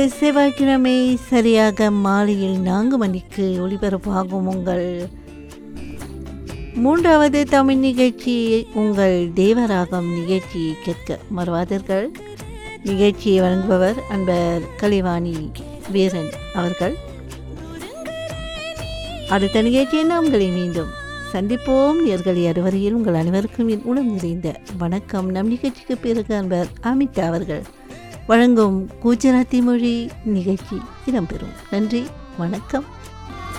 செவ்வாய்க்கிழமை சரியாக மாலையில் நான்கு மணிக்கு ஒளிபரப்பாகும் உங்கள் மூன்றாவது தமிழ் நிகழ்ச்சி உங்கள் தேவராகம் நிகழ்ச்சியை கேட்க மறவாதீர்கள் நிகழ்ச்சியை வழங்குபவர் அன்பர் கலைவாணி வீரன் அவர்கள் அடுத்த நிகழ்ச்சியை நாம் உங்களை மீண்டும் சந்திப்போம் நேர்களை அறுவரையில் உங்கள் அனைவருக்கும் என் உணவு நிறைந்த வணக்கம் நம் நிகழ்ச்சிக்கு பிறகு அன்பர் அமிதா அவர்கள் வழங்கும் குஜராத்தி மொழி நிகழ்ச்சி இடம்பெறும் நன்றி வணக்கம்